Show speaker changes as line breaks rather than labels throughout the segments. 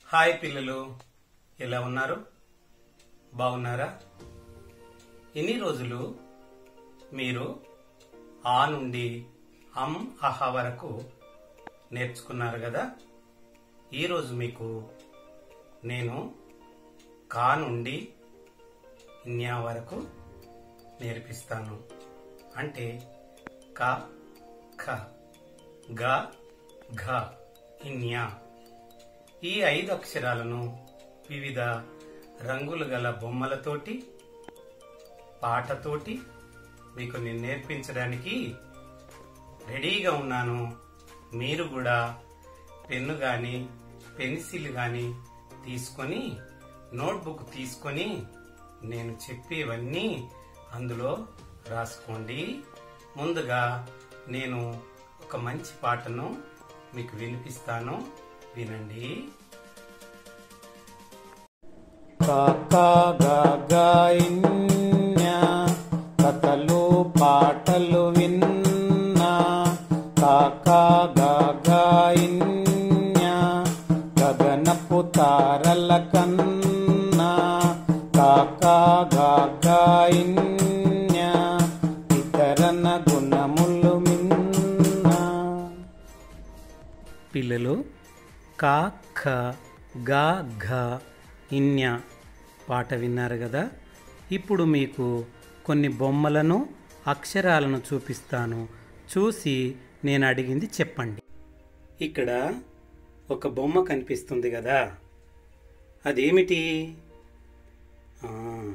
hi పిల్లలు ఎలా ఉన్నారు బాగున్నారా ఎన్ని రోజులు మీరు ఆ నుండి అం అహ వరకు నేర్చుకున్నారు కదా ఈరోజు మీకు నేను కా నుండి న్యా వరకు నేర్పిస్తాను అంటే క ఖ గ ఘ ఇన్యా ఈ ఐదు అక్షరాలను వివిధ రంగులు గల బొమ్మలతోటి పాటతోటి మీకు నేను నేర్పించడానికి రెడీగా ఉన్నాను మీరు కూడా పెన్ను గాని పెన్సిల్ గాని తీసుకొని నోట్బుక్ తీసుకొని నేను చెప్పేవన్నీ అందులో రాసుకోండి ముందుగా నేను ఒక మంచి పాటను మీకు వినిపిస్తాను వినండి
కాకాగాయిన్యా కథలు పాటలు విన్నా కాకాగాయిన్యా గగనపు తారల కన్నా కాకాగాయిన్యా ఇతరన గుణములు మిన్నా
పిల్లలు కా ఖ గా ఘ ఇన్య పాట విన్నారు కదా ఇప్పుడు మీకు కొన్ని బొమ్మలను అక్షరాలను చూపిస్తాను చూసి నేను అడిగింది చెప్పండి ఇక్కడ ఒక బొమ్మ కనిపిస్తుంది కదా అదేమిటి ఆ,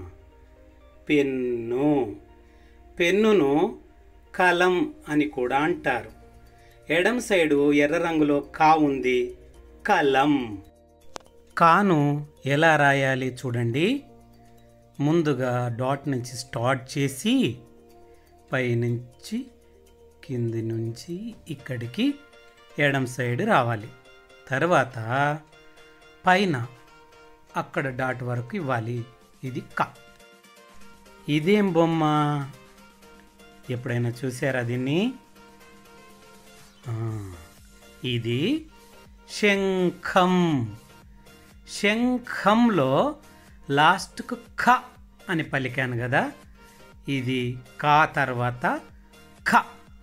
పెన్ను పెన్నును కలం అని కూడా అంటారు ఎడం సైడు ఎర్ర రంగులో కా ఉంది కలం కాను ఎలా రాయాలి చూడండి ముందుగా డాట్ నుంచి స్టార్ట్ చేసి పైనుంచి కింది నుంచి ఇక్కడికి ఎడం సైడ్ రావాలి తర్వాత పైన అక్కడ డాట్ వరకు ఇవ్వాలి ఇది క ఇదేం బొమ్మ ఎప్పుడైనా చూసారా దీన్ని ఆ, ఇది శంఖం శంఖంలో లాస్ట్కు ఖ అని పలికాను కదా ఇది కా తర్వాత ఖ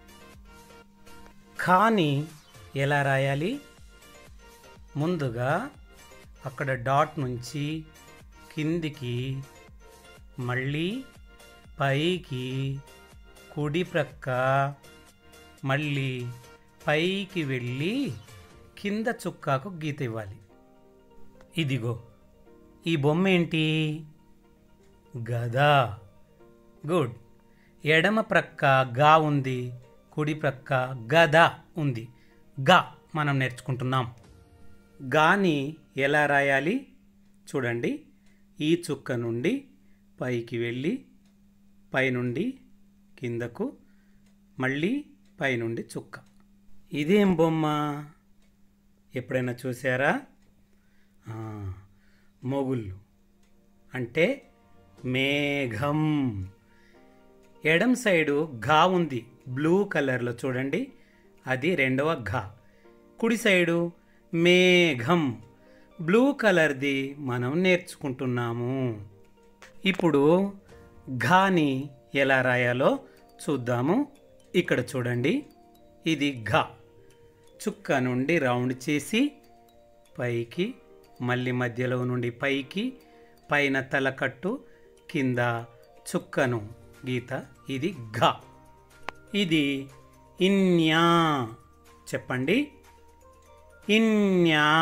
ఖాని ఎలా రాయాలి ముందుగా అక్కడ డాట్ నుంచి కిందికి మళ్ళీ పైకి కుడి ప్రక్క మళ్ళీ పైకి వెళ్ళి కింద చుక్కాకు గీత ఇవ్వాలి ఇదిగో ఈ బొమ్మ ఏంటి గద గుడ్ ఎడమ ప్రక్క గా ఉంది కుడి ప్రక్క గద ఉంది గా మనం నేర్చుకుంటున్నాం గాని ఎలా రాయాలి చూడండి ఈ చుక్క నుండి పైకి వెళ్ళి పైనుండి కిందకు మళ్ళీ పైనుండి చుక్క ఇదేం బొమ్మ ఎప్పుడైనా చూసారా ఆ, మొగుళ్ళు అంటే మేఘం ఎడం సైడు ఘా ఉంది బ్లూ కలర్లో చూడండి అది రెండవ ఘా కుడి సైడు మేఘం బ్లూ కలర్ది మనం నేర్చుకుంటున్నాము ఇప్పుడు ఘాని ఎలా రాయాలో చూద్దాము ఇక్కడ చూడండి ఇది ఘ చుక్క నుండి రౌండ్ చేసి పైకి మళ్ళీ మధ్యలో నుండి పైకి పైన తలకట్టు కింద చుక్కను గీత ఇది ఘ ఇది ఇన్యా చెప్పండి ఇన్యా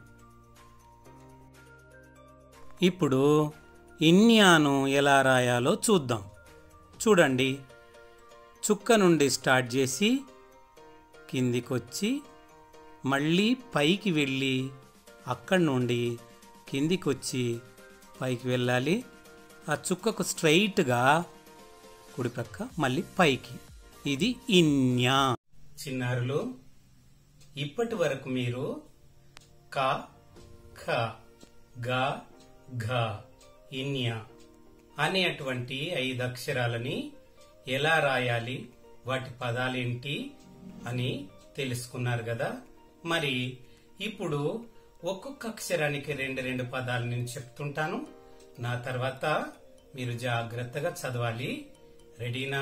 ఇప్పుడు ఇన్యాను ఎలా రాయాలో చూద్దాం చూడండి చుక్క నుండి స్టార్ట్ చేసి కిందికొచ్చి మళ్ళీ పైకి వెళ్ళి అక్కడి నుండి కిందికొచ్చి పైకి వెళ్ళాలి ఆ చుక్కకు స్ట్రైట్గా కుడిపక్క మళ్ళీ పైకి ఇది ఇన్యా చిన్నారులు ఇప్పటి వరకు మీరు క ఖ గ ఘ ఇన్యా అనేటువంటి ఐదు అక్షరాలని ఎలా రాయాలి వాటి పదాలేంటి అని తెలుసుకున్నారు కదా మరి ఇప్పుడు ఒక్కొక్క అక్షరానికి రెండు రెండు పదాలు నేను చెప్తుంటాను నా తర్వాత మీరు జాగ్రత్తగా చదవాలి రెడీనా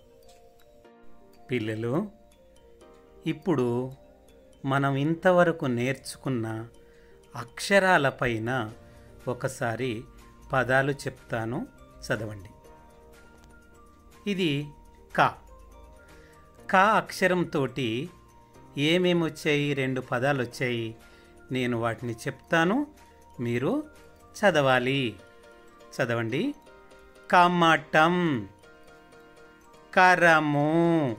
పిల్లలు ఇప్పుడు మనం ఇంతవరకు నేర్చుకున్న అక్షరాలపైన ఒకసారి పదాలు చెప్తాను చదవండి ఇది క క అక్షరంతో ఏమేమి వచ్చాయి రెండు పదాలు వచ్చాయి నేను వాటిని చెప్తాను మీరు చదవాలి చదవండి కమటం కరము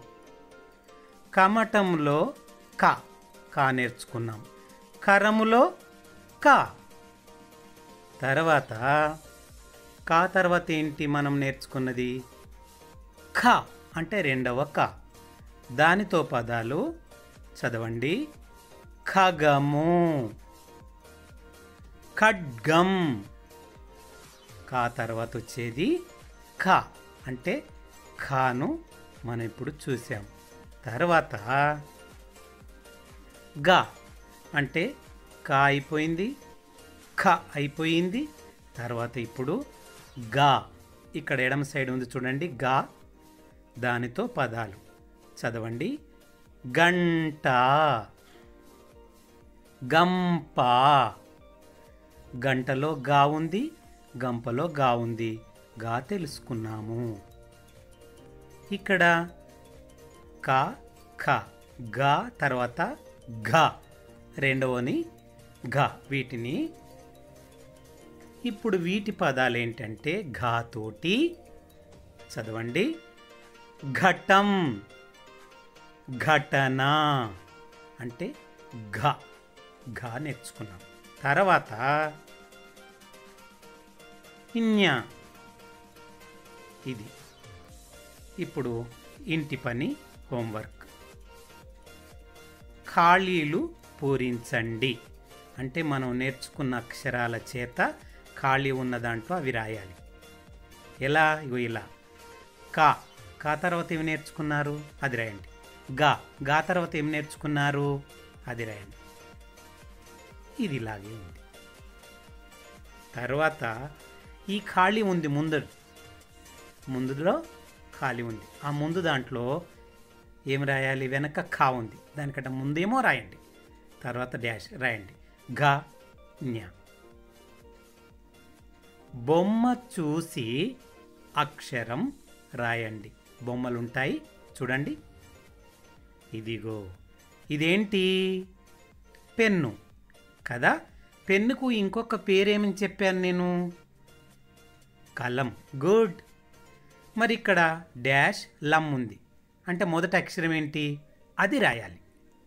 కమటంలో క కా నేర్చుకున్నాం కరములో క తర్వాత కా తర్వాత ఏంటి మనం నేర్చుకున్నది ఖ అంటే రెండవ క దానితో పదాలు చదవండి ఖగము ఖడ్గం కా తర్వాత వచ్చేది ఖ అంటే ఖాను మనం ఇప్పుడు చూసాం తర్వాత గా అంటే కా అయిపోయింది ఖ అయిపోయింది తర్వాత ఇప్పుడు గా ఇక్కడ ఎడమ సైడ్ ఉంది చూడండి గా దానితో పదాలు చదవండి గంట గంప గంటలో గా ఉంది గంపలో గా ఉంది గా తెలుసుకున్నాము ఇక్కడ క ఖ గా తర్వాత ఘ రెండవని ఘ వీటిని ఇప్పుడు వీటి పదాలు ఏంటంటే ఘా తోటి చదవండి ఘటం ఘటన అంటే ఘ ఘ నేర్చుకున్నాం తర్వాత ఇన్య ఇది ఇప్పుడు ఇంటి పని హోంవర్క్ ఖాళీలు పూరించండి అంటే మనం నేర్చుకున్న అక్షరాల చేత ఖాళీ ఉన్న దాంట్లో అవి రాయాలి ఎలా ఇగో ఇలా కా కా తర్వాత ఏమి నేర్చుకున్నారు అది రాయండి గా గా తర్వాత ఏమి నేర్చుకున్నారు అది రాయండి ఇది ఇలాగే ఉంది తర్వాత ఈ ఖాళీ ఉంది ముందు ముందులో ఖాళీ ఉంది ఆ ముందు దాంట్లో ఏం రాయాలి వెనక ఖా ఉంది దానికంటే ముందేమో రాయండి తర్వాత డాష్ రాయండి ఘ న్య బొమ్మ చూసి అక్షరం రాయండి బొమ్మలు ఉంటాయి చూడండి ఇదిగో ఇదేంటి పెన్ను కదా పెన్నుకు ఇంకొక పేరేమని చెప్పాను నేను కలం గుడ్ మరి ఇక్కడ డాష్ లమ్ ఉంది అంటే మొదటి అక్షరం ఏంటి అది రాయాలి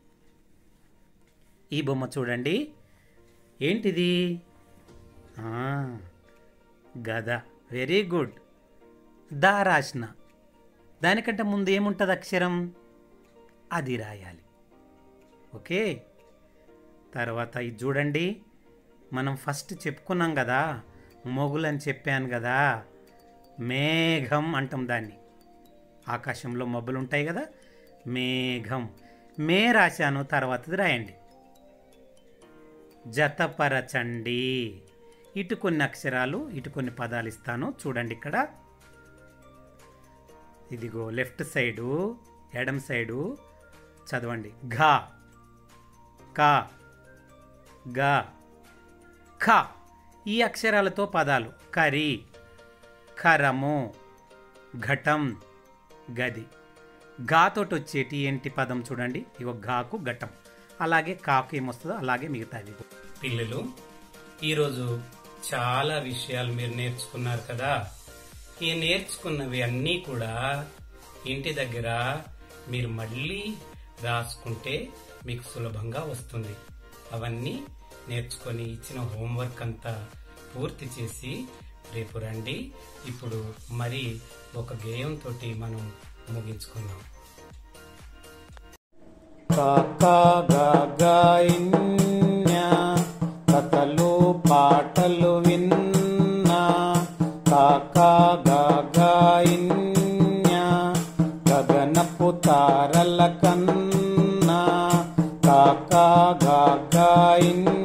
ఈ బొమ్మ చూడండి ఏంటిది ఆ, గద వెరీ గుడ్ దా రాసిన దానికంటే ముందు ఏముంటుంది అక్షరం అది రాయాలి ఓకే తర్వాత ఇది చూడండి మనం ఫస్ట్ చెప్పుకున్నాం కదా మొగులని చెప్పాను కదా మేఘం అంటాం దాన్ని ఆకాశంలో మబ్బులు ఉంటాయి కదా మేఘం మే రాశాను తర్వాతది రాయండి జతపరచండి ఇటు కొన్ని అక్షరాలు ఇటు కొన్ని పదాలు ఇస్తాను చూడండి ఇక్కడ ఇదిగో లెఫ్ట్ సైడు ఎడం సైడు చదవండి ఘా కా గా ఖ ఈ అక్షరాలతో పదాలు కరి ఖరము ఘటం గది ఘాతోటి వచ్చేటి ఏంటి పదం చూడండి ఇగో ఘాకు ఘటం అలాగే కాకు ఏమొస్తుందో అలాగే మిగతాది పిల్లలు ఈరోజు చాలా విషయాలు మీరు నేర్చుకున్నారు కదా ఈ నేర్చుకున్నవి అన్నీ కూడా ఇంటి దగ్గర మీరు మళ్ళీ రాసుకుంటే మీకు సులభంగా వస్తుంది అవన్నీ నేర్చుకొని ఇచ్చిన హోంవర్క్ అంతా పూర్తి చేసి రేపు రండి ఇప్పుడు మరి ఒక గేయం తోటి మనం ముగించుకుందాం
కాకాగాయిన్య కథలు పాటలు విన్నా కాకాగాయిన్య గగనపు తారల కన్నా కాకాగాయిన్య